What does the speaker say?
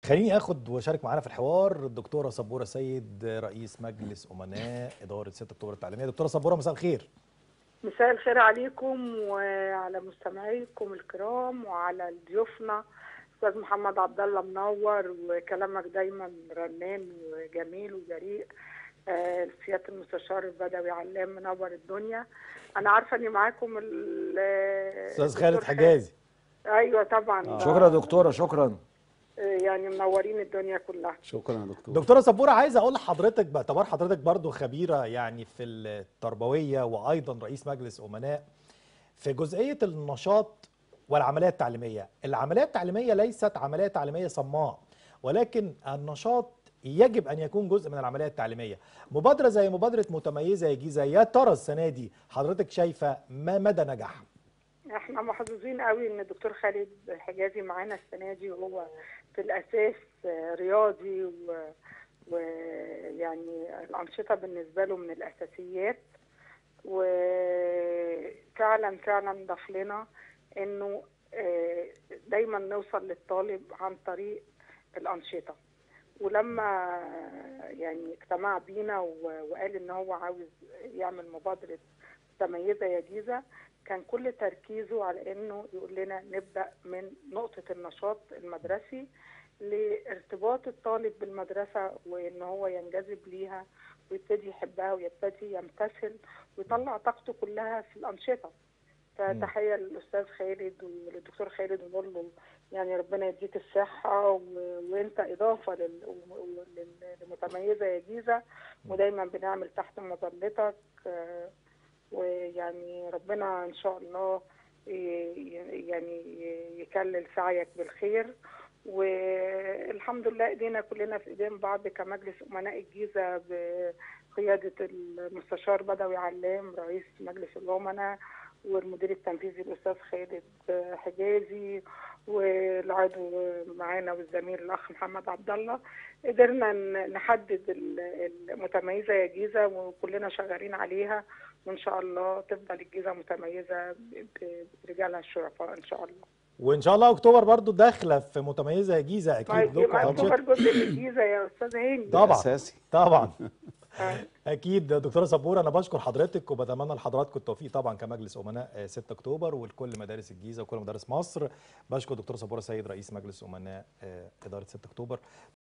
خليني اخد واشارك معانا في الحوار الدكتوره سبوره سيد رئيس مجلس امناء اداره 6 اكتوبر التعليميه دكتوره سبوره مساء الخير مساء الخير عليكم وعلى مستمعيكم الكرام وعلى ضيوفنا استاذ محمد عبد الله منور وكلامك دايما رنان وجميل وجريء آه، سياده المستشار البدوي علام منور الدنيا انا عارفه اني معاكم ال- استاذ الدكتور خالد حجازي ايوه طبعا آه. شكرا يا دكتوره شكرا آه، يعني منورين الدنيا كلها شكرا يا دكتور دكتوره سبوره عايز اقول لحضرتك باعتبار حضرتك برضو خبيره يعني في التربويه وايضا رئيس مجلس امناء في جزئيه النشاط والعمليه التعليميه العمليه التعليميه ليست عمليه تعليميه صماء ولكن النشاط يجب ان يكون جزء من العمليه التعليميه مبادره زي مبادره متميزه يا جيزه يا ترى السنه دي حضرتك شايفه ما مدى نجاحها احنا محظوظين قوي ان الدكتور خالد حجازي معانا السنه دي وهو في الاساس آه، رياضي و- ويعني الانشطه بالنسبه له من الاساسيات وفعلا فعلا ضاف لنا انه آه، دايما نوصل للطالب عن طريق الانشطه ولما يعني اجتمع بينا و- وقال ان هو عاوز يعمل مبادره متميزه يا جيزه كان كل تركيزه على انه يقول لنا نبدا من نقطه النشاط المدرسي لارتباط الطالب بالمدرسه وان هو ينجذب ليها ويبتدي يحبها ويبتدي يمتثل ويطلع طاقته كلها في الانشطه فتحيه للاستاذ خالد وللدكتور خالد ونقول له يعني ربنا يديك الصحه و... وانت اضافه لل... و- لل- لمتميزه يا جيزه ودايما بنعمل تحت مظلتك آه، ويعني ربنا ان شاء الله ي- يعني يكلل سعيك بالخير والحمد لله ايدينا كلنا في ايدين بعض كمجلس امناء الجيزه بقياده المستشار بدوي علام رئيس مجلس الامناء والمدير التنفيذي الاستاذ خالد حجازي والعضو معانا والزميل الاخ محمد عبد الله قدرنا ن- نحدد ال- المتميزه يا جيزه وكلنا شغالين عليها وان شاء الله تفضل الجيزه متميزه ب- ب- برجالها الشرفاء ان شاء الله. وان شاء الله اكتوبر برضو داخله في متميزه يا جيزه ما اكيد لكم يبقى أنشطة. اكتوبر جزء من الجيزه يا استاذ هاني. طبعا اساسي طبعا آه. اكيد دكتوره سبوره انا بشكر حضرتك وبتمنى لحضراتكم التوفيق طبعا كمجلس امناء آه، 6 اكتوبر ولكل مدارس الجيزه وكل مدارس مصر بشكر دكتوره سبوره سيد رئيس مجلس امناء آه، اداره 6 اكتوبر